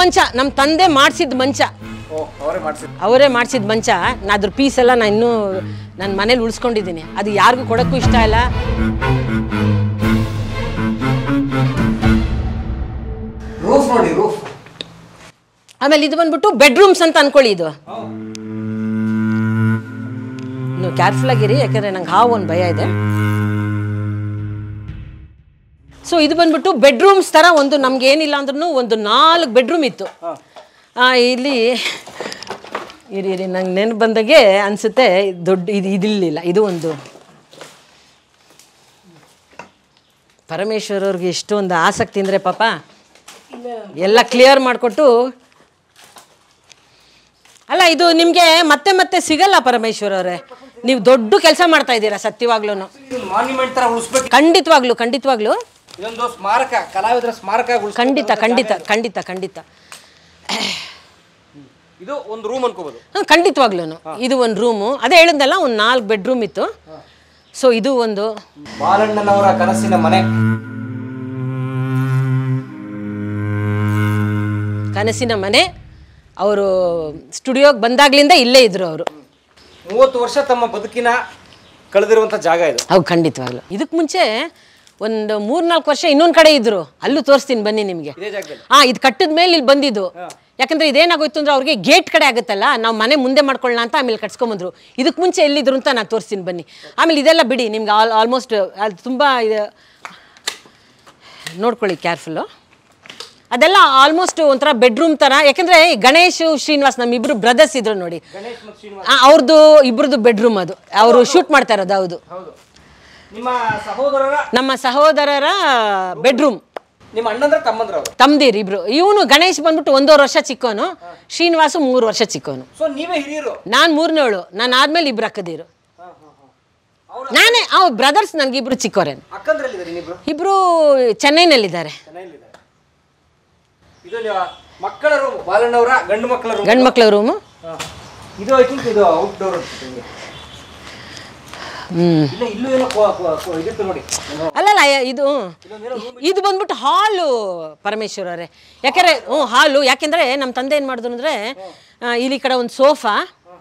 ಮಂಚ ನಮ್ಮ ತಂದೆ ಮಾಡಿಸಿದ ಮಂಚ ಓ ಅವರೇ ಮಾಡಿಸಿದ್ರು ಅವರೇ ಮಾಡಿಸಿದ ಮಂಚ ನಾ ಅದ್ರ ಪೀಸ್ ಎಲ್ಲ ನಾನು ಇನ್ನೂ ನನ್ನ ಮನೇಲಿ ಉಳಿಸ್ಕೊಂಡಿದ್ದೀನಿ ಅದು ಯಾರಿಗೂ ಕೊಡೋಕ್ಕೂ ಇಷ್ಟ ಇಲ್ಲ ರೂಫ್ ನೋಡಿ ರೂಫ್ ಆಮೇಲೆ ಇದು ಬಂದ್ಬಿಟ್ಟು ಬೆಡ್ರೂಮ್ಸ್ ಅಂತ ಅನ್ಕೊಳ್ಳಿ ಇದು ನೀವು ಕೇರ್ಫುಲ್ ಆಗಿರಿ ಯಾಕಂದ್ರೆ ನಂಗೆ ಹಾವು ಒಂದು ಭಯ ಇದೆ ಸೊ ಇದು ಬಂದ್ಬಿಟ್ಟು ಬೆಡ್ರೂಮ್ಸ್ ಥರ ಒಂದು ನಮ್ಗೆ ಏನಿಲ್ಲ ಅಂದ್ರೂ ಒಂದು ನಾಲ್ಕು ಬೆಡ್ರೂಮ್ ಇತ್ತು ಆ, ಇಲ್ಲಿ ಇರಿ ಇರಿ ನಂಗೆ ನೆನಪು ಬಂದಾಗೆ ಅನಿಸುತ್ತೆ ದೊಡ್ಡ ಇದು ಇದಿರಲಿಲ್ಲ ಇದು ಒಂದು ಪರಮೇಶ್ವರ್ ಅವ್ರಿಗೆ ಎಷ್ಟೊಂದು ಆಸಕ್ತಿ ಅಂದರೆ ಪಾಪ ಎಲ್ಲ ಕ್ಲಿಯರ್ ಮಾಡಿಕೊಟ್ಟು ಅಲ್ಲ ಇದು ನಿಮಗೆ ಮತ್ತೆ ಮತ್ತೆ ಸಿಗಲ್ಲ ಪರಮೇಶ್ವರ್ ಅವರೇ ನೀವು ದೊಡ್ಡ ಕೆಲಸ ಮಾಡ್ತಾ ಇದ್ದೀರಾ ಸತ್ಯವಾಗ್ಲೂ ಮಾನ್ಯುಮೆಂಟ್ ತರ ಉಳಿಸ್ಬೇಕು ಖಂಡಿತವಾಗ್ಲು ಖಂಡಿತವಾಗ್ಲು ಇದೊಂದು ಸ್ಮಾರಕ ಕಲಾವಿದರ ಸ್ಮಾರಕ ಉಳಿಸ್ಬೇಕು ಖಂಡಿತ ಖಂಡಿತ ಖಂಡಿತ ಖಂಡಿತ ಇದು ಒಂದು ರೂಮ್ ಅನ್ಕೋಬಹುದು ಹಾಂ ಖಂಡಿತವಾಗ್ಲೂ ಇದು ಒಂದು ರೂಮು ಅದೇ ಹೇಳಿದ್ನಲ್ಲ ಒಂದು ನಾಲ್ಕು ಬೆಡ್ರೂಮ್ ಇತ್ತು ಸೊ ಇದು ಒಂದು ಬಾಲಣ್ಣನವರ ಕನಸಿನ ಮನೆ ಕನಸಿನ ಮನೆ ಅವರು ಸ್ಟುಡಿಯೋಗೆ ಬಂದಾಗ್ಲಿಂದ ಇಲ್ಲೇ ಇದ್ರು ಅವರು ಮೂವತ್ತು ವರ್ಷ ತಮ್ಮ ಬದುಕಿನ ಕಳೆದಿರುವಂತ ಜಾಗ ಇದು ಅವು ಖಂಡಿತವಾಗ್ಲು ಇದಕ್ಕೆ ಮುಂಚೆ ಒಂದು ಮೂರ್ನಾಲ್ಕು ವರ್ಷ ಇನ್ನೊಂದು ಕಡೆ ಇದ್ರು ಅಲ್ಲೂ ತೋರಿಸ್ತೀನಿ ಬನ್ನಿ ನಿಮಗೆ ಇದೇ ಜಾಗದಲ್ಲಿ ಹಾ ಇದು ಕಟ್ಟಿದ ಮೇಲೆ ಇಲ್ಲಿ ಬಂದಿದ್ದು ಯಾಕಂದ್ರೆ ಇದೇನಾಗೋಯ್ತು ಅಂದ್ರೆ ಅವ್ರಿಗೆ ಗೇಟ್ ಕಡೆ ಆಗುತ್ತಲ್ಲ ನಾವು ಮನೆ ಮುಂದೆ ಮಾಡ್ಕೊಳ್ಳೋಣ ಅಂತ ಆಮೇಲೆ ಕಟ್ಸ್ಕೊಂಬಂದ್ರು ಇದಕ್ಕೆ ಮುಂಚೆ ಎಲ್ಲಿದ್ರು ಅಂತ ನಾನು ತೋರಿಸ್ತೀನಿ ಬನ್ನಿ ಆಮೇಲೆ ಇದೆಲ್ಲ ಬಿಡಿ ನಿಮ್ಗೆ ಆಲ್ ಆಲ್ಮೋಸ್ಟ್ ಅದು ತುಂಬ ಇದು ನೋಡ್ಕೊಳ್ಳಿ ಕೇರ್ಫುಲ್ಲು ಅದೆಲ್ಲ ಆಲ್ಮೋಸ್ಟ್ ಒಂಥರ ಬೆಡ್ರೂಮ್ ಥರ ಯಾಕಂದ್ರೆ ಈ ಗಣೇಶ್ ಶ್ರೀನಿವಾಸ್ ನಮ್ಮಿಬ್ರು ಬ್ರದರ್ಸ್ ಇದ್ರು ನೋಡಿ ಗಣೇಶ್ ಮತ್ತು ಶ್ರೀನಿವಾಸ್ ಆ, ಅವ್ರದ್ದು ಇಬ್ರದ್ದು ಬೆಡ್ರೂಮ್ ಅದು ಅವರು ಶೂಟ್ ಮಾಡ್ತಾ ಇರೋದು ಹೌದು ಹೌದು ನಿಮ್ಮ ಸಹೋದರರ ನಮ್ಮ ಸಹೋದರರ ಬೆಡ್ರೂಮ್ ನಿಮ್ಮ ಅಣ್ಣಂದ್ರ ತಮ್ಮಂದ್ರ ಅವರು ತಮ್ದಿರ್ ಇಬ್ರು ಇವನು ಗಣೇಶ್ ಬಂದ್ಬಿಟ್ಟು ಒಂದೂವರೆ ವರ್ಷ ಚಿಕ್ಕವನು ಶ್ರೀನಿವಾಸು ಮೂರು ವರ್ಷ ಚಿಕ್ಕವನು ಸೊ ನೀವೇ ಹಿರಿಯರು ನಾನು ಮೂರನೇಳು ನಾನು ಆದ್ಮೇಲೆ ಇಬ್ರು ಅಕ್ಕದಿರು ನಾನೇ ಅವ್ ಬ್ರದರ್ಸ್ ನನಗಿಬ್ರು ಚಿಕ್ಕವರೇನು ಅಕ್ಕಂದ್ರಲ್ಲಿದ್ದಾರೆ ನೀವಿಬ್ರು ಇಬ್ರು ಚೆನ್ನೈನಲ್ಲಿದ್ದಾರೆ ಚೆನ್ನೈಲಿದ್ದಾರೆ ಇದು ನೀವು ಮಕ್ಕಳ ರೂಮ್ ಬಾಲಣ್ಣವರ ಗಂಡು ಮಕ್ಕಳ ರೂಮ್ ಗಂಡು ಮಕ್ಳ ರೂಮು ಇದು ಐ ಥಿಂಕ್ ಇದು ಔಟ್ಡೋರ್ ಹ್ಮ್ ಇಲ್ಲ ಇಲ್ಲೂ ಏನೋ ಕೊ- ಕೊ- ಕೊ- ಇದಿತ್ತು ನೋಡಿ ಏನೋ ಅಲ್ಲಲ್ಲ ಯ- ಇದು ಇದು ಬಂದ್ಬಿಟ್ಟು ಹಾಲು ಪರಮೇಶ್ವರ್ ಅವರೇ ಯಾಕಂದ್ರೆ ಹ್ಞೂ ಹಾಲು ಯಾಕೆಂದ್ರೆ ನಮ್ಮ ತಂದೆ ಏನು ಮಾಡಿದ್ರು ಅಂದರೆ ಇಲ್ಲಿ ಈ ಕಡೆ ಒಂದು ಸೋಫಾ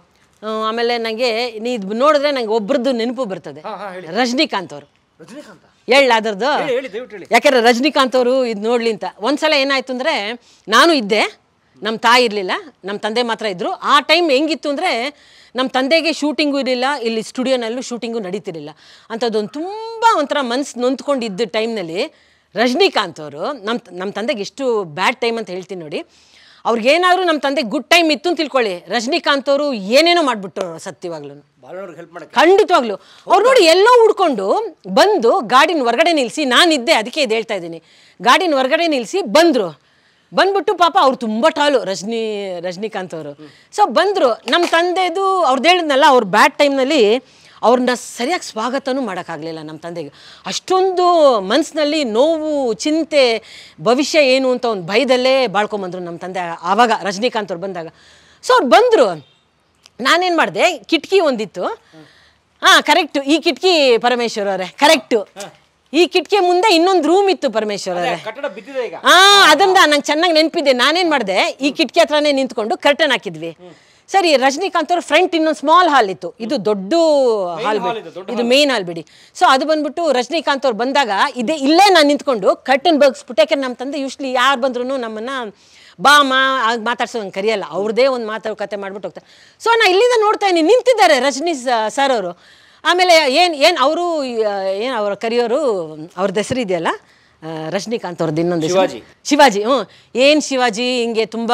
ಆಮೇಲೆ ನನಗೆ ನೀ ಇದು ನೋಡಿದ್ರೆ ನಂಗೆ ಒಬ್ರದ್ದು ನೆನಪು ಬರ್ತದೆ ರಜನಿಕಾಂತ್ ಅವರು ರಜನಿಕಾಂತ ಹೇಳ ಅದ್ರದ್ದು ಹೇಳಿ ಹೇಳಿ ದಯವಿಟ್ಟು ಹೇಳಿ ಯಾಕಂದ್ರೆ ರಜನಿಕಾಂತ್ ಅವರು ಇದು ನೋಡ್ಲಿ ಅಂತ ಒಂದ್ಸಲ ಏನಾಯ್ತು ಅಂದರೆ ನಾನು ಇದ್ದೆ ನಮ್ಮ ತಾಯಿ ಇರಲಿಲ್ಲ ನಮ್ಮ ತಂದೆ ಮಾತ್ರ ಇದ್ದರು ಆ ಟೈಮ್ ಹೆಂಗಿತ್ತು ಅಂದರೆ ನಮ್ಮ ತಂದೆಗೆ ಶೂಟಿಂಗು ಇರಲಿಲ್ಲ ಇಲ್ಲಿ ಸ್ಟುಡಿಯೋನಲ್ಲೂ ಶೂಟಿಂಗು ನಡೀತಿರಲಿಲ್ಲ ಅಂಥದ್ದೊಂದು ತುಂಬ ಒಂಥರ ಮನ್ಸು ನೊಂದ್ಕೊಂಡಿದ್ದ ಟೈಮ್ನಲ್ಲಿ ರಜನಿಕಾಂತ್ ಅವರು ನಮ್ಮ ನಮ್ಮ ತಂದೆಗೆ ಎಷ್ಟು ಬ್ಯಾಡ್ ಟೈಮ್ ಅಂತ ಹೇಳ್ತೀನಿ ನೋಡಿ ಅವ್ರಿಗೇನಾದರೂ ನಮ್ಮ ತಂದೆ ಗುಡ್ ಟೈಮ್ ಇತ್ತು ಅಂತ ತಿಳ್ಕೊಳ್ಳಿ ರಜನಿಕಾಂತ್ ಅವರು ಏನೇನೋ ಮಾಡಿಬಿಟ್ರು ಸತ್ಯವಾಗ್ಲೂ ಬಾಲಣ್ಣವ್ರಿಗೆ ಹೆಲ್ಪ್ ಮಾಡಕ್ಕೆ ಖಂಡಿತವಾಗ್ಲು ಅವ್ರು ನೋಡಿ ಎಲ್ಲೋ ಹುಡ್ಕೊಂಡು ಬಂದು ಗಾಡಿನ ಹೊರಗಡೆ ನಿಲ್ಲಿಸಿ ನಾನಿದ್ದೆ ಅದಕ್ಕೆ ಇದು ಹೇಳ್ತಾ ಇದ್ದೀನಿ ಗಾಡಿನ ಹೊರಗಡೆ ನಿಲ್ಲಿಸಿ ಬಂದರು ಬಂದ್ಬಿಟ್ಟು ಪಾಪ ಅವ್ರು ತುಂಬ ಟಾಲು ರಜನಿ ರಜನಿಕಾಂತ್ ಅವರು ಸೊ ಬಂದರು ನಮ್ಮ ತಂದೆದು ಅವ್ರದ್ದು ಹೇಳಿದ್ನಲ್ಲ ಅವ್ರ ಬ್ಯಾಡ್ ಟೈಮ್ನಲ್ಲಿ ಅವ್ರನ್ನ ಸರಿಯಾಗಿ ಸ್ವಾಗತನೂ ಮಾಡೋಕ್ಕಾಗಲಿಲ್ಲ ನಮ್ಮ ತಂದೆಗೆ ಅಷ್ಟೊಂದು ಮನಸ್ಸಿನಲ್ಲಿ ನೋವು ಚಿಂತೆ ಭವಿಷ್ಯ ಏನು ಅಂತ ಒಂದು ಭಯದಲ್ಲೇ ಬಾಳ್ಕೊಂಬಂದ್ರು ನಮ್ಮ ತಂದೆ ಆವಾಗ ರಜನಿಕಾಂತ್ ಅವ್ರು ಬಂದಾಗ ಸೊ ಅವ್ರು ಬಂದರು ನಾನೇನು ಮಾಡಿದೆ ಕಿಟಕಿ ಒಂದಿತ್ತು ಹಾಂ ಕರೆಕ್ಟು ಈ ಕಿಟಕಿ ಪರಮೇಶ್ವರ್ ಅವರೇ ಕರೆಕ್ಟು ಈ ಕಿಟಕಿ ಮುಂದೆ ಇನ್ನೊಂದು ರೂಮ್ ಇತ್ತು ಪರಮೇಶ್ವರ್ ಅವರೇ ಕಟ್ಟಡ ಬಿದ್ದಿದೆ ಈಗ ಹಾ ಅದರಿಂದ ನಂಗೆ ಚೆನ್ನಾಗಿ ನೆನಪಿದೆ ನಾನೇನು ಮಾಡಿದೆ ಈ ಕಿಟಕಿ ಹತ್ರನೇ ನಿಂತ್ಕೊಂಡು ಕರ್ಟನ್ ಹಾಕಿದ್ವಿ ಸರಿ ರಜನಿಕಾಂತ್ ಅವ್ರ ಫ್ರಂಟ್ ಇನ್ನೊಂದು ಸ್ಮಾಲ್ ಹಾಲ್ ಇತ್ತು ಇದು ದೊಡ್ಡ ಹಾಲ್ ಬಿಡಿ ಇದು ಮೇನ್ ಹಾಲ್ ಬಿಡಿ ಸೊ ಅದು ಬಂದ್ಬಿಟ್ಟು ರಜನಿಕಾಂತ್ ಅವ್ರು ಬಂದಾಗ ಇದೇ ಇಲ್ಲೇ ನಾನು ನಿಂತ್ಕೊಂಡು ಕರ್ಟನ್ ಬಗ್ಸ್ಬಿಟ್ಟು ಯಾಕಂದ್ರೆ ನಮ್ಮ ತಂದೆ ಯೂಶ್ಲಿ ಯಾರು ಬಂದ್ರು ನಮ್ಮನ್ನ ಬಾ ಮಾ ಆಗ ಮಾತಾಡ್ಸೋಂಗೆ ಕರೆಯಲ್ಲ ಅವ್ರದ್ದೇ ಒಂದು ಮಾತುಕತೆ ಮಾಡ್ಬಿಟ್ಟು ಹೋಗ್ತಾರೆ ಸೊ ನಾ ಇಲ್ಲಿಂದ ನೋಡ್ತಾ ಇದ್ದೀನಿ ನಿಂತಿದ್ದಾರೆ ರಜನಿ ಸರ್ ಅವರು ಆಮೇಲೆ ಏನು ಏನು ಅವರು ಏನು ಅವ್ರ ಕರೆಯೋರು ಅವ್ರದ್ದು ಹೆಸರು ಇದೆಯಲ್ಲ ಆ, ರಜನಿಕಾಂತ್ ಅವ್ರದ್ದು ಇನ್ನೊಂದು ಹೆಸರು. ಶಿವಾಜಿ. ಶಿವಾಜಿ ಹ್ಞೂ ಏನು ಶಿವಾಜಿ ಹಿಂಗೆ ತುಂಬ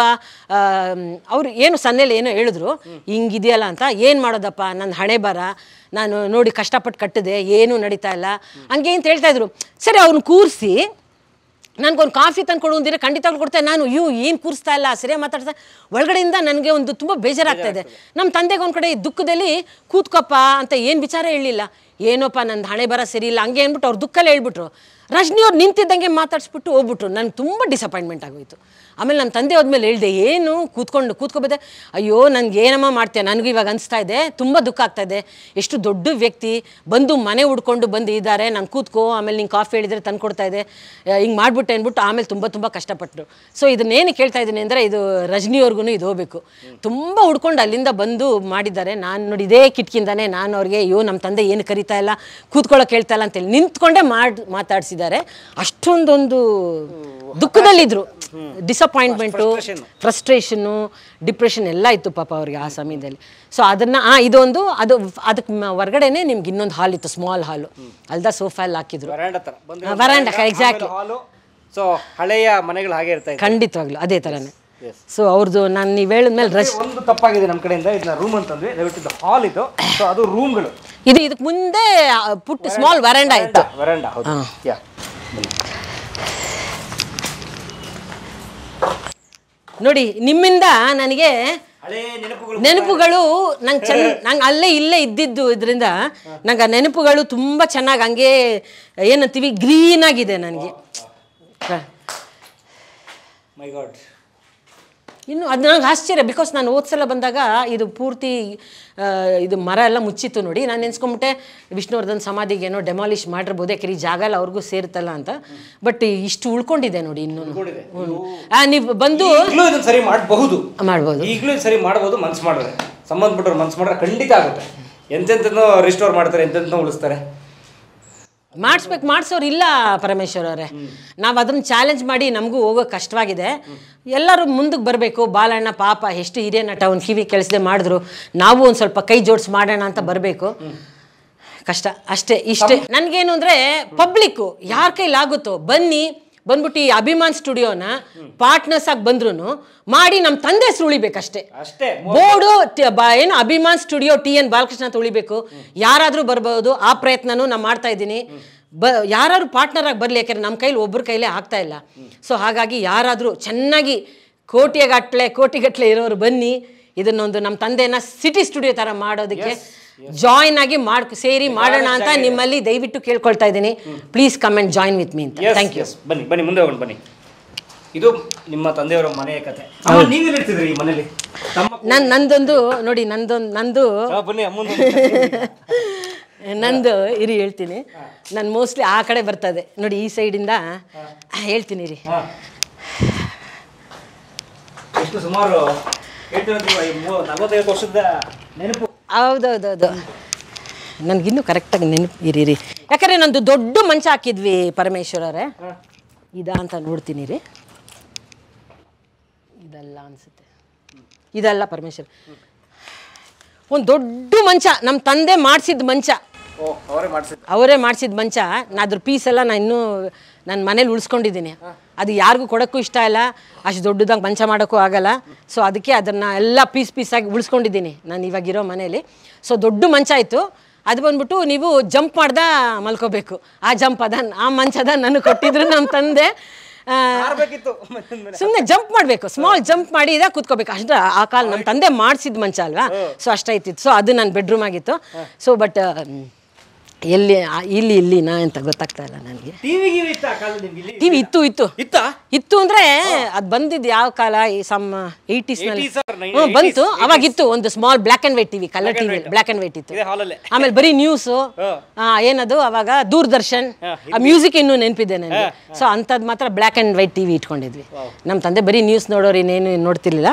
ಅವ್ರು ಏನು ಸನ್ನೆಯಲ್ಲಿ ಏನೋ ಹೇಳಿದ್ರು ಹಿಂಗಿದೆಯಲ್ಲ ಅಂತ ಏನು ಮಾಡೋದಪ್ಪ ನನ್ನ ಹಣೆ ಬರ ನಾನು ನೋಡಿ ಕಷ್ಟಪಟ್ಟು ಕಟ್ಟಿದೆ ಏನೂ ನಡೀತಾ ಇಲ್ಲ ಹಂಗೆ ಅಂತ ಹೇಳ್ತಾ ಇದ್ರು ಸರಿ ಅವ್ರನ್ನ ಕೂರಿಸಿ ನನಗೊಂದು ಕಾಫಿ ತಂದು ಕೊಡು ಅಂದಿದ್ರೆ ಖಂಡಿತವಾಗ್ಲೂ ಕೊಡ್ತೇನೆ ನಾನು ಇವು ಏನು ಕೂರಿಸ್ತಾ ಇಲ್ಲ ಸರಿಯಾಗಿ ಮಾತಾಡ್ತಾ ಒಳಗಡೆಯಿಂದ ನನಗೆ ಒಂದು ತುಂಬ ಬೇಜಾರಾಗ್ತಾ ಇದೆ ನಮ್ಮ ತಂದೆಗೆ ಒಂದು ಕಡೆ ದುಃಖದಲ್ಲಿ ಕೂತ್ಕೊಪ್ಪ ಅಂತ ಏನು ವಿಚಾರ ಹೇಳಲಿಲ್ಲ ಏನೋಪ್ಪ ನಂದು ಹಣೆ ಬರ ಸರಿ ಇಲ್ಲ ಹಂಗೆ ಅಂದ್ಬಿಟ್ಟು ಅವ್ರು ದುಃಖಲ್ಲಿ ಹೇಳ್ಬಿಟ್ರು ರಜನಿ ಅವ್ರು ನಿಂತಿದ್ದಂಗೆ ಮಾತಾಡಿಸ್ಬಿಟ್ಟು ಹೋಗ್ಬಿಟ್ರು ನನಗೆ ತುಂಬ ಡಿಸಪಾಯಿಂಟ್ಮೆಂಟ್ ಆಗೋಯ್ತು ಆಮೇಲೆ ನಮ್ಮ ತಂದೆ ಹೋದ್ಮೇಲೆ ಹೇಳ್ದೆ ಏನು ಕೂತ್ಕೊಂಡು ಕೂತ್ಕೊಬೋದೆ ಅಯ್ಯೋ ನನಗೆ ಏನಮ್ಮ ಮಾಡ್ತೀಯ ನನಗೂ ಇವಾಗ ಅನಿಸ್ತಾ ಇದೆ ತುಂಬ ದುಃಖ ಆಗ್ತಾ ಇದೆ ಎಷ್ಟು ದೊಡ್ಡ ವ್ಯಕ್ತಿ ಬಂದು ಮನೆ ಹುಡ್ಕೊಂಡು ಬಂದು ಇದ್ದಾರೆ ನಾನು ಕೂತ್ಕೋ ಆಮೇಲೆ ನಿಂಗೆ ಕಾಫಿ ಹೇಳಿದ್ರೆ ತಂದು ಕೊಡ್ತಾ ಇದೆ ಹಿಂಗೆ ಮಾಡ್ಬಿಟ್ಟೆ ಅಂದ್ಬಿಟ್ಟು ಆಮೇಲೆ ತುಂಬ ತುಂಬ ಕಷ್ಟಪಟ್ಟರು ಸೊ ಇದನ್ನೇನು ಕೇಳ್ತಾ ಇದ್ದೀನಿ ಅಂದರೆ ಇದು ರಜನಿಯವ್ರಿಗೂ ಇದು ಹೋಗ್ಬೇಕು ತುಂಬ ಹುಡ್ಕೊಂಡು ಅಲ್ಲಿಂದ ಬಂದು ಮಾಡಿದ್ದಾರೆ ನಾನು ನೋಡಿ ಇದೇ ಕಿಟ್ಕಿಂದಾನೆ ನಾನು ಅವ್ರಿಗೆ ಅಯ್ಯೋ ನಮ್ಮ ತಂದೆ ಏನು ಕರಿತಾ ಇಲ್ಲ ಕೂತ್ಕೊಳ್ಳೋಕೆ ಹೇಳ್ತಾ ಇಲ್ಲ ಅಂತೇಳಿ ನಿಂತ್ಕೊಂಡೇ ಮಾಡಿ ಮಾತಾಡಿಸಿದ್ದಾರೆ ಅಷ್ಟೊಂದೊಂದು ದುಃಖದಲ್ಲಿದ್ದರು ಡಿಸಪಾಯಿಂಟ್ಮೆಂಟು ಫ್ರಸ್ಟ್ರೇಷನ್ನು ಡಿಪ್ರೆಷನ್ ಎಲ್ಲ ಇತ್ತು ಪಾಪ ಅವ್ರಿಗೆ ಆ ಸಮಯದಲ್ಲಿ ಸೊ ಅದನ್ನು ಆ ಇದೊಂದು ಅದು ಅದಕ್ಕೆ ಹೊರಗಡೆನೆ ನಿಮ್ಗೆ ಇನ್ನೊಂದು ಹಾಲ್ ಇತ್ತು ಸ್ಮಾಲ್ ಹಾಲು ಅಲ್ದ ಸೋಫಾ ಎಲ್ಲ ಹಾಕಿದ್ರು ವರಾಂಡ ತರ ಹಾ, ವರಾಂಡ, exactly. ಹಾಲು ಸೊ ಹಳೆಯ ಮನೆಗಳು ಹಾಗೆ ಇರ್ತಾ ಇದೆ ಖಂಡಿತವಾಗ್ಲು ಅದೇ ಥರನೇ ಸೊ ಅವ್ರದ್ದು ನಾನು ನೀವು ಹೇಳಿದ್ಮೇಲೆ ರಶ್ ಒಂದು ತಪ್ಪಾಗಿದೆ ನಮ್ಮ ಕಡೆಯಿಂದ ಇದನ್ನ ರೂಮ್ ಅಂತಂದ್ವಿ ದಯವಿಟ್ಟು ಇದು ಹಾಲ್ ಇದು ಸೊ ಅದು ರೂಮ್ಗಳು ಇದು ಇದಕ್ಕೆ ಮುಂದೆ ಆ, ಪುಟ್ಟ ಸ್ಮಾಲ್ ವರಾಂಡ ಇತ್ತು ವರಾಂಡ ಹೌದು ಯಾ ನೋಡಿ ನಿಮ್ಮಿಂದ ನನಗೆ ಹಳೆ ನೆನಪುಗಳು ನೆನಪುಗಳು ನಂಗೆ ಚೆನ್ನ ನಂಗೆ ಅಲ್ಲೇ ಇಲ್ಲೇ ಇದ್ದಿದ್ದು ಇದರಿಂದ ನಂಗೆ ಆ ನೆನಪುಗಳು ತುಂಬ ಚೆನ್ನಾಗಿ ಹಂಗೆ ಏನಂತೀವಿ ಗ್ರೀನ್ ಆಗಿದೆ ನನಗೆ ಮೈ ಗಾಡ್ ಇನ್ನು ಅದು ನಂಗೆ ಆಶ್ಚರ್ಯ ಬಿಕಾಸ್ ನಾನು ಹೋದ್ಸಲ ಬಂದಾಗ ಇದು ಪೂರ್ತಿ ಆ, ಇದು ಮರ ಎಲ್ಲ ಮುಚ್ಚಿತ್ತು ನೋಡಿ ನಾನು ನೆನ್ಸ್ಕೊಂಬಿಟ್ಟೆ ವಿಷ್ಣುವರ್ಧನ್ ಸಮಾಧಿಗೆ ಏನೋ ಡೆಮಾಲಿಷ್ ಮಾಡಿರ್ಬೋದು ಯಾಕೆ ಈ ಜಾಗ ಎಲ್ಲ ಅವ್ರಿಗೂ ಸೇರುತ್ತಲ್ಲ ಅಂತ ಬಟ್ ಇಷ್ಟು ಉಳ್ಕೊಂಡಿದೆ ನೋಡಿ ಇನ್ನೂ ನೀವು ಬಂದು ಈಗಲೂ ಇದನ್ನ ಸರಿ ಮಾಡಬಹುದು ಮಾಡ್ಬೋದು ಈಗಲೂ ಇದು ಸರಿ ಮಾಡಬಹುದು ಮನ್ಸು ಮಾಡಿದ್ರೆ ಸಂಬಂಧಪಟ್ಟವ್ರು ಮನ್ಸು ಮಾಡಿದ್ರೆ ಖಂಡಿತ ಆಗುತ್ತೆ ಎಂತೆಂತನೋ ರಿಸ್ಟೋರ್ ಮಾಡ್ತಾರೆ ಎಂತೆಂತನೋ ಉಳಿಸ್ತಾರೆ ಮಾಡಿಸ್ಬೇಕು ಮಾಡಿಸೋರು ಇಲ್ಲ ಪರಮೇಶ್ವರ್ ಅವರೇ ನಾವು ಅದನ್ನು ಚಾಲೆಂಜ್ ಮಾಡಿ ನಮಗೂ ಹೋಗೋಕೆ ಕಷ್ಟವಾಗಿದೆ ಎಲ್ಲರೂ ಮುಂದಕ್ಕೆ ಬರಬೇಕು ಬಾಲಣ್ಣ ಪಾಪ ಎಷ್ಟು ಹಿರಿಯ ನಟ ಒಂದು ಕಿವಿ ಕೆಳಿಸದೆ ಮಾಡಿದ್ರು ನಾವು ಒಂದು ಸ್ವಲ್ಪ ಕೈ ಜೋಡಿಸಿ ಮಾಡೋಣ ಅಂತ ಬರಬೇಕು ಕಷ್ಟ ಅಷ್ಟೇ ಇಷ್ಟೇ ನನಗೇನು ಅಂದರೆ ಪಬ್ಲಿಕ್ಕು ಯಾರ ಕೈಲಾಗುತ್ತೋ ಬನ್ನಿ ಬಂದ್ಬಿಟ್ಟು ಈ ಅಭಿಮಾನ್ ಸ್ಟುಡಿಯೋನ ಪಾರ್ಟ್ನರ್ಸ್ ಆಗಿ ಬಂದ್ರು ಮಾಡಿ ನಮ್ಮ ತಂದೆ ಹೆಸರು ಉಳಿಬೇಕಷ್ಟೇ ಅಷ್ಟೇ ಬೋರ್ಡು ಟ- ಬ- ಏನು Abhiman studio T N Balakrishna ಅಂತ ಉಳಿಬೇಕು ಯಾರಾದರೂ ಬರ್ಬೋದು ಆ ಪ್ರಯತ್ನನೂ ನಾನು ಮಾಡ್ತಾ ಇದ್ದೀನಿ ಬ ಯಾರಾದ್ರು ಪಾರ್ಟ್ನರ್ ಆಗಿ ಬರಲಿ ಯಾಕೆಂದ್ರೆ ನಮ್ಮ ಕೈಲಿ ಒಬ್ಬರ ಕೈಲೇ ಆಗ್ತಾ ಇಲ್ಲ ಸೊ ಹಾಗಾಗಿ ಯಾರಾದರೂ ಚೆನ್ನಾಗಿ ಕೋಟಿಗಟ್ಟಲೆ ಕೋಟಿಗಟ್ಟಲೆ ಇರೋರು ಬನ್ನಿ ಇದನ್ನೊಂದು ನಮ್ಮ ತಂದೆನ ಸಿಟಿ ಸ್ಟುಡಿಯೋ ಥರ ಮಾಡೋದಕ್ಕೆ ಜಾಯಿನ್ ಆಗಿ ಮಾಡ್ ಸೇರಿ ಮಾಡೋಣ ಅಂತ ನಿಮ್ಮಲ್ಲಿ ದಯವಿಟ್ಟು ಕೇಳ್ಕೊಳ್ತಾ ಇದ್ದೀನಿ please come and join with me ಅಂತ ಥ್ಯಾಂಕ್ ಯು ಎಸ್ ಬನ್ನಿ ಬನ್ನಿ ಮುಂದೆ ಹೋಗೋಣ ಬನ್ನಿ ಇದು ನಿಮ್ಮ ತಂದೆಯವರ ಮನೆಯ ಕತೆ ಅಮ್ಮ, ನೀವೇನ್ ಇರ್ತಿದ್ರಿ ಈ ಮನೇಲಿ ತಮ್ಮ ನನ್ನ ನಂದೊಂದು ನೋಡಿ ನಂದೊಂದು ನಂದು ಆ, ಬನ್ನಿ ಅಮ್ಮನ ನಂದು ಇರಿ ಹೇಳ್ತೀನಿ ನಾನು ಮೋಸ್ಟ್ಲಿ ಆ ಕಡೆ ಬರ್ತದೆ ನೋಡಿ ಈ ಸೈಡಿಂದ ಹೇಳ್ತೀನಿ ರೀ ಹಾ. ಎಷ್ಟು ಸುಮಾರು ಎಷ್ಟು ನಲವತ್ತೈದು ವರ್ಷದ ನೆನಪು ಹೌದೌದೌದು ನನಗಿನ್ನೂ ಕರೆಕ್ಟಾಗಿ ನೆನಪು ಇರಿ ರೀ ಯಾಕಂದರೆ ನಂದು ದೊಡ್ಡ ಮಂಚ ಹಾಕಿದ್ವಿ ಪರಮೇಶ್ವರರೇ ಇದಾ ಅಂತ ನೋಡ್ತೀನಿ ರೀ ಇದಲ್ಲ ಅನಿಸುತ್ತೆ ಇದಲ್ಲ ಪರಮೇಶ್ವರ್ ಒಂದು ದೊಡ್ಡ ಮಂಚ ನಮ್ಮ ತಂದೆ ಮಾಡಿಸಿದ ಮಂಚ ಓ ಅವರೇ ಮಾಡಿಸಿದ್ದು ಅವರೇ ಮಾಡಿಸಿದ ಮಂಚ ನಾ ಅದ್ರ ಪೀಸ್ ಎಲ್ಲ ನಾನು ಇನ್ನೂ ನನ್ನ ಮನೇಲಿ ಉಳಿಸ್ಕೊಂಡಿದ್ದೀನಿ ಅದು ಯಾರಿಗೂ ಕೊಡೋಕ್ಕೂ ಇಷ್ಟ ಇಲ್ಲ ಅಷ್ಟು ದೊಡ್ಡದಾಗಿ ಮಂಚ ಮಾಡೋಕ್ಕೂ ಆಗಲ್ಲ ಸೊ ಅದಕ್ಕೆ ಅದನ್ನು ಎಲ್ಲ ಪೀಸ್ ಪೀಸಾಗಿ ಉಳಿಸ್ಕೊಂಡಿದ್ದೀನಿ ನಾನು ಇವಾಗಿರೋ ಮನೇಲಿ ಸೊ ದೊಡ್ಡ ಮಂಚ ಆಯಿತು ಅದು ಬಂದ್ಬಿಟ್ಟು ನೀವು ಜಂಪ್ ಮಾಡ್ದ ಮಲ್ಕೋಬೇಕು ಆ ಜಂಪ್ ಅದ ಆ ಮಂಚದ ನನಗೆ ಕೊಟ್ಟಿದ್ರು ನಮ್ಮ ತಂದೆ ಆರ್ಬೇಕಿತ್ತು ಸುಮ್ಮನೆ ಜಂಪ್ ಮಾಡಬೇಕು ಸ್ಮಾಲ್ ಜಂಪ್ ಮಾಡಿ ಇದಾಗ ಕೂತ್ಕೋಬೇಕು ಅಷ್ಟು ಆ ಕಾಲ ನಮ್ಮ ತಂದೆ ಮಾಡಿಸಿದ ಮಂಚ ಅಲ್ವಾ ಸೊ ಅಷ್ಟಾಯ್ತಿತ್ತು ಸೊ ಅದು ನನ್ನ ಬೆಡ್ರೂಮ್ ಆಗಿತ್ತು ಸೊ ಬಟ್ ಎಲ್ಲಿ ಆ, ಇಲ್ಲಿ ಇಲ್ಲಿನಾ ಅಂತ ಗೊತ್ತಾಗ್ತಾ ಇಲ್ಲ ನನಗೆ ಟಿವಿ ಗಿವಿ ಇತ್ತ ಆ ಕಾಲದಲ್ಲಿ ನಿಮ್ಗೆ ಇಲ್ಲಿ ಟಿವಿ ಇತ್ತು ಇತ್ತು ಇತ್ತಾ ಇತ್ತು ಅಂದ್ರೆ ಅದು ಬಂದಿದ್ದು ಯಾವ ಕಾಲ ಈ ಸಮ್ ಏಯ್ಟೀಸ್ನಲ್ಲಿ 80s or 90s, ಹ್ಞೂ ಬಂತು ಅವಾಗಿತ್ತು ಒಂದು small black and white TV colour TV black and white ಇತ್ತು ಇದೇ ಹಾಲಲ್ಲೇ ಆಮೇಲೆ ಬರೀ ನ್ಯೂಸು ಏನದು ಅವಾಗ ದೂರದರ್ಶನ್ ಆ ಮ್ಯೂಸಿಕ್ ಇನ್ನೂ ನೆನಪಿದೆ ನನಗೆ ಸೊ ಅಂಥದ್ದು ಮಾತ್ರ ಬ್ಲ್ಯಾಕ್ ಆ್ಯಂಡ್ ವೈಟ್ ಟಿವಿ ಇಟ್ಕೊಂಡಿದ್ವಿ ನಮ್ಮ ತಂದೆ ಬರೀ ನ್ಯೂಸ್ ನೋಡೋರು ಇನ್ನೇನು ನೋಡ್ತಿರ್ಲಿಲ್ಲ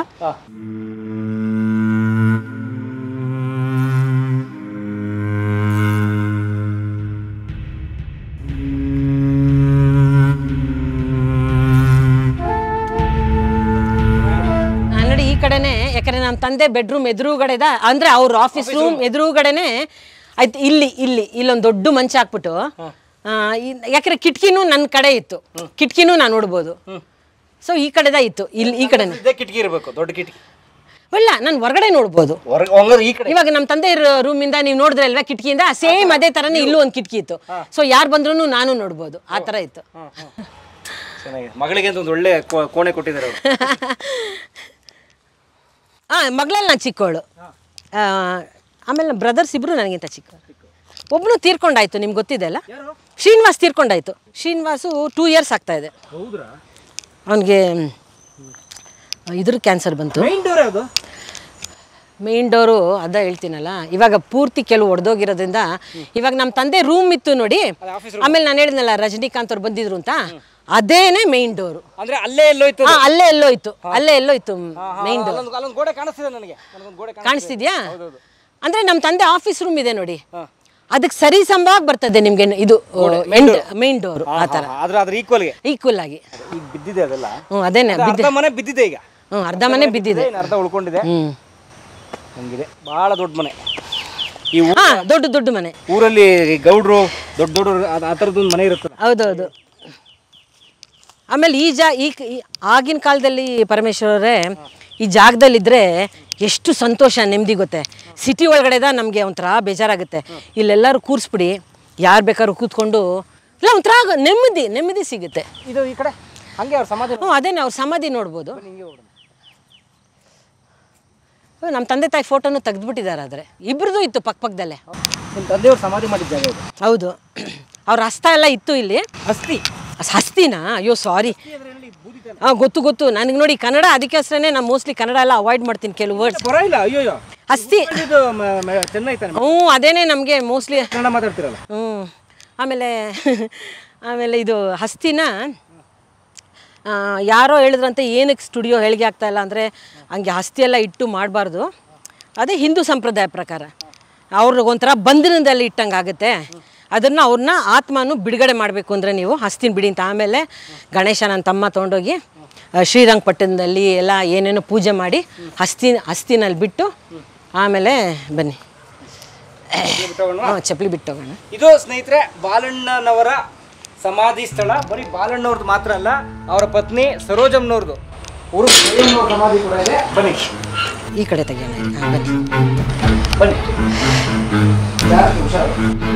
ಆ, ನೋಡಿ ಈ ಕಡೆನೆ ಯಾಕಂದ್ರೆ ನಮ್ಮ ತಂದೆ ಬೆಡ್ರೂಮ್ ಎದುರುಗಡೆದ ಅಂದ್ರೆ ಅವ್ರ ಆಫೀಸ್ ರೂಮ್ ಎದುರುಗಡೆನೆ ಆಯ್ತು ಇಲ್ಲಿ ಇಲ್ಲಿ ಇಲ್ಲೊಂದು ದೊಡ್ಡ ಮಂಚ ಹಾಕ್ಬಿಟ್ಟು ಆ, ಈ- ಯಾಕಂದ್ರೆ ಕಿಟಕಿನೂ ನನ್ನ ಕಡೆ ಇತ್ತು ಕಿಟಕಿನೂ ನಾನು ನೋಡ್ಬೋದು ಸೊ ಈ ಕಡೆದ ಇತ್ತು ಇಲ್ಲಿ ಈ ಕಡೆನೆ ಇದೇ ಕಿಟಕಿ ಇರಬೇಕು ದೊಡ್ಡ ಕಿಟಕಿ ಇಲ್ಲ ನಾನು ಹೊರಗಡೆ ನೋಡ್ಬೋದು ಹೊರಗೆ ಹಂಗಾದ್ರೆ ಈ ಕಡೆ ಇವಾಗ ನಮ್ಮ ತಂದೆ ರೂಮಿಂದ ನೀವು ನೋಡಿದ್ರೆ ಅಲ್ವಾ ಕಿಟಕಿಯಿಂದ ಸೇಮ್ ಅದೇ ಥರನೇ ಇಲ್ಲೂ ಒಂದು ಕಿಟಕಿ ಇತ್ತು ಸೊ ಯಾರು ಬಂದ್ರೂ ನಾನು ನೋಡ್ಬೋದು ಆ ಥರ ಇತ್ತು ಚೆನ್ನಾಗಿದೆ ಮಗಳಿಗೆ ಅಂತ ಒಂದು ಒಳ್ಳೆ ಕೋ- ಕೋಣೆ ಕೊಟ್ಟಿದ್ದಾರೆ ಅವರು ಹಾಂ ಮಗಳಲ್ಲಿ ನಾನು ಚಿಕ್ಕವಳು ಆ, ಆಮೇಲೆ ನಮ್ಮ ಬ್ರದರ್ಸ್ ಇಬ್ಬರು ನನಗಿಂತ ಚಿಕ್ಕವರು ಒಬ್ಬನು ತೀರ್ಕೊಂಡಾಯ್ತು ನಿಮ್ಗೆ ಗೊತ್ತಿದೆ ಅಲ್ಲ ಶ್ರೀನಿವಾಸ್ ತೀರ್ಕೊಂಡಾಯ್ತು ಶ್ರೀನಿವಾಸು ಟೂ ಇಯರ್ಸ್ ಆಗ್ತಾ ಇದೆ ಹೌದ್ರಾ ಅವನಿಗೆ ಇದ್ರ ಕ್ಯಾನ್ಸರ್ ಬಂತು ಮೈನ್ ಡೋರ್ ಯಾವುದು ಮೇನ್ ಡೋರು ಅದ ಹೇಳ್ತೀನಲ್ಲ ಇವಾಗ ಪೂರ್ತಿ ಕೆಲವು ಒಡೆದೋಗಿರೋದ್ರಿಂದ ಇವಾಗ ನಮ್ಮ ತಂದೆ ರೂಮ್ ಇತ್ತು ನೋಡಿ ಆಮೇಲೆ ನಾನು ಹೇಳಿದ್ನಲ್ಲ ರಜನಿಕಾಂತ್ ಅವ್ರು ಬಂದಿದ್ರು ಅಂತ ಅದೇನೆ ಮೇನ್ ಡೋರು ಅಂದ್ರೆ ಅಲ್ಲೇ ಎಲ್ಲೋಯ್ತು ಹಾ ಅಲ್ಲೇ ಎಲ್ಲೋ ಇತ್ತು ಅಲ್ಲೇ ಎಲ್ಲೋ ಇತ್ತು ಮೇನ್ ಡೋರ್ ಅಲ್ಲೊಂದು ಅಲ್ಲೊಂದು ಗೋಡೆ ಕಾಣಿಸ್ತಿದೆ ನನಗೆ ನನಗೊಂದು ಗೋಡೆ ಕಾಣಿಸ್ತಿದೆ. ಕಾಣಿಸ್ತಿದ್ಯಾ ಅಂದ್ರೆ ನಮ್ಮ ತಂದೆ ಆಫೀಸ್ ರೂಮ್ ಇದೆ ನೋಡಿ ಅದಕ್ಕೆ ಸರಿ ಸಂಭವಾಗಿ ಬರ್ತದೆ ನಿಮ್ಗೆ ಇದು ಮೇನ್ ಡೋರ್ ಆ ಥರ ಹಾ, ಆದ್ರೆ ಅದ್ರ ಈಕ್ವಲ್ಗೆ ಈಕ್ವಲ್ ಆಗಿ ಈಗ ಬಿದ್ದಿದೆ ಅದೆಲ್ಲ ಹ್ಞೂ ಅದೇನೆ ಅದು ಅರ್ಧ ಮನೆ ಬಿದ್ದಿದೆ ಈಗ ಹ್ಞೂ ಅರ್ಧ ಮನೆ ಬಿದ್ದಿದೆ ಇನ್ನು ಅರ್ಧ ಉಳ್ಕೊಂಡಿದೆ ಹ್ಞೂ ಹಂಗಿದೆ ಬಹಳ ದೊಡ್ಡ ಮನೆ ಈ ಊ- ಹಾ ದೊಡ್ಡ ದೊಡ್ಡ ಮನೆ ಊರಲ್ಲಿ ಗೌಡ್ರು ದೊಡ್ಡ ದೊಡ್ಡ ಆ ಥರದ್ದೊಂದು ಮನೆ ಇರುತ್ತೆ ಹೌದೌದು ಆಮೇಲೆ ಈ ಜಾ ಈ ಈ- ಆಗಿನ ಕಾಲದಲ್ಲಿ ಪರಮೇಶ್ವರರೇ ಈ ಜಾಗದಲ್ಲಿದ್ದರೆ ಎಷ್ಟು ಸಂತೋಷ ನೆಮ್ಮದಿ ಗೊತ್ತೆ ಸಿಟಿ ಒಳಗಡೆದ ನಮಗೆ ಒಂಥರ ಬೇಜಾರಾಗುತ್ತೆ ಇಲ್ಲೆಲ್ಲರೂ ಕೂರಿಸ್ಬಿಡಿ ಯಾರು ಬೇಕಾದ್ರೂ ಕೂತ್ಕೊಂಡು ಇಲ್ಲ ಒಂಥರ ಆಗ- ನೆಮ್ಮದಿ ನೆಮ್ಮದಿ ಸಿಗುತ್ತೆ ಇದು ಈ ಕಡೆ ಹಂಗೆ ಅವ್ರ ಸಮಾಧಿ ಹ್ಞೂ ಅದೇನೆ ಅವ್ರ ಸಮಾಧಿ ನೋಡ್ಬೋದು ನಮ್ಮ ತಂದೆ ತಾಯಿ ಫೋಟೋನು ತೆಗೆದ್ಬಿಟ್ಟಿದ್ದಾರೆ ಆದರೆ ಇಬ್ರದ್ದು ಇತ್ತು ಪಕ್ಕ ಪಕ್ಕದಲ್ಲೇ ನಿಮ್ಮ ತಂದೆಯವ್ರು ಸಮಾಧಿ ಮಾಡಿದ ಜಾಗ ಇದು ಹೌದು ಅವ್ರ ಹಸ್ತ ಎಲ್ಲ ಇತ್ತು ಇಲ್ಲಿ ಅಸ್ಥಿ ಹಸ್ತಿನಾ ಅಯ್ಯೋ ಸಾರಿ ಹಾಂ ಗೊತ್ತು ಗೊತ್ತು ನನಗೆ ನೋಡಿ ಕನ್ನಡ ಅದಕ್ಕೆ ಹೆಸರೇ ನಾನು ಮೋಸ್ಟ್ಲಿ ಕನ್ನಡ ಎಲ್ಲ ಅವಾಯ್ಡ್ ಮಾಡ್ತೀನಿ ಕೆಲವು ವರ್ಡ್ಸ್ ಪರವಾಗಿಲ್ಲ ಅಯ್ಯೋ ಅಯ್ಯೋ ಹಸ್ತಿ ಇದು ಮ- ಮ- ಚೆನ್ನೈ ತಾನೆ ಹ್ಞೂ ಅದೇನೇ ನಮಗೆ ಮೋಸ್ಟ್ಲಿ ಕನ್ನಡ ಮಾತಾಡ್ತಿರಲ್ಲ ಹ್ಞೂ ಆಮೇಲೆ ಆಮೇಲೆ ಇದು ಹಸ್ತಿನ ಆ, ಯಾರೋ ಹೇಳಿದ್ರಂತೆ ಏನಕ್ಕೆ ಸ್ಟುಡಿಯೋ ಹೇಳಿಗೆ ಆಗ್ತಾ ಇಲ್ಲ ಅಂದರೆ ಹಂಗೆ ಹಸ್ತಿ ಎಲ್ಲ ಇಟ್ಟು ಮಾಡಬಾರ್ದು ಅದೇ ಹಿಂದೂ ಸಂಪ್ರದಾಯ ಪ್ರಕಾರ ಅವ್ರಿಗೆ ಒಂಥರ ಬಂಧನದಲ್ಲಿ ಇಟ್ಟಂಗೆ ಆಗುತ್ತೆ ಅದನ್ನು ಅವ್ರನ್ನ ಆತ್ಮನು ಬಿಡುಗಡೆ ಮಾಡಬೇಕು ಅಂದರೆ ನೀವು ಹಸ್ತಿನ ಬಿಡಿ ಅಂತ ಆಮೇಲೆ ಗಣೇಶ ನನ್ನ ತಮ್ಮ ತೊಗೊಂಡೋಗಿ ಆ, ಶ್ರೀರಂಗಪಟ್ಟಣದಲ್ಲಿ ಎಲ್ಲ ಏನೇನೋ ಪೂಜೆ ಮಾಡಿ ಹಸ್ತಿ ಹಸ್ತಿನಲ್ಲಿ ಬಿಟ್ಟು ಆಮೇಲೆ ಬನ್ನಿ ಹಾಂ ಚಪ್ಪಲಿ ಬಿಟ್ಟು ಹೋಗೋಣ ಇದು ಸ್ನೇಹಿತರೆ ಬಾಲಣ್ಣನವರ ಸಮಾಧಿ ಸ್ಥಳ ಬರೀ ಬಾಲಣ್ಣವ್ರದ್ದು ಮಾತ್ರ ಅಲ್ಲ ಅವರ ಪತ್ನಿ ಸರೋಜಮ್ನವ್ರದ್ದು ಊರು ಸಮಾಧಿ ಕೂಡ ಇದೆ ಬನ್ನಿ ಈ ಕಡೆ ತೆಗಿಯೋಣ ಹಾಂ ಬನ್ನಿ ಬನ್ನಿ ಜಾಗ್ರತೆ, ಹುಷಾರು.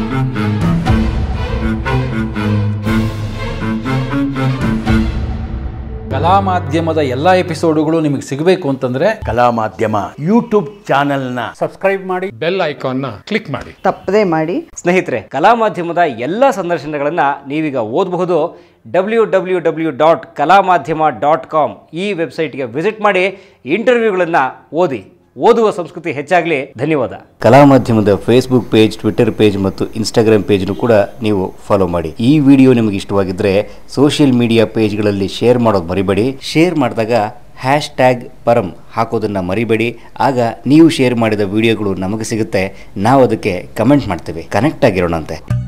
ಕಲಾ ಮಾಧ್ಯಮದ ಎಲ್ಲ ಎಪಿಸೋಡುಗಳು ನಿಮಗೆ ಸಿಗಬೇಕು ಅಂತಂದ್ರೆ ಕಲಾ ಮಾಧ್ಯಮ ಯೂಟ್ಯೂಬ್ ಚಾನೆಲ್ನ ಬೆಲ್ ಐಕಾನ್ನ ಕ್ಲಿಕ್ ಮಾಡಿ ತಪ್ಪದೇ ಮಾಡಿ ಸ್ನೇಹಿತರೆ ಕಲಾ ಮಾಧ್ಯಮದ ಎಲ್ಲ ಸಂದರ್ಶನಗಳನ್ನು ನೀವೀಗ ಓದಬಹುದು ಡಬ್ಲ್ಯೂ ಡಬ್ಲ್ಯೂ ಡಬ್ಲ್ಯೂ ಡಾಟ್ ಕಲಾ ಮಾಧ್ಯಮ ಡಾಟ್ ಕಾಮ್ ಈ ವೆಬ್ಸೈಟ್ಗೆ ವಿಸಿಟ್ ಮಾಡಿ ಇಂಟರ್ವ್ಯೂಗಳನ್ನು ಓದಿ ಓದುವ ಸಂಸ್ಕೃತಿ ಹೆಚ್ಚಾಗಲಿ ಧನ್ಯವಾದ ಕಲಾ ಮಾಧ್ಯಮದ ಫೇಸ್ಬುಕ್ ಪೇಜ್ ಟ್ವಿಟರ್ ಪೇಜ್ ಮತ್ತು ಇನ್ಸ್ಟಾಗ್ರಾಮ್ ಪೇಜ್ನು ಕೂಡ ನೀವು ಫಾಲೋ ಮಾಡಿ ಈ ವಿಡಿಯೋ ನಿಮಗೆ ಇಷ್ಟವಾಗಿದ್ದರೆ ಸೋಷಿಯಲ್ ಮೀಡಿಯಾ ಪೇಜ್ಗಳಲ್ಲಿ ಶೇರ್ ಮಾಡೋದು ಮರಿಬೇಡಿ ಶೇರ್ ಮಾಡಿದಾಗ ಹ್ಯಾಶ್ ಟ್ಯಾಗ್ ಪರಂ ಹಾಕೋದನ್ನು ಮರಿಬೇಡಿ ಆಗ ನೀವು ಶೇರ್ ಮಾಡಿದ ವಿಡಿಯೋಗಳು ನಮಗೆ ಸಿಗುತ್ತೆ ನಾವು ಅದಕ್ಕೆ ಕಮೆಂಟ್ ಮಾಡ್ತೇವೆ ಕನೆಕ್ಟ್ ಆಗಿರೋಣಂತೆ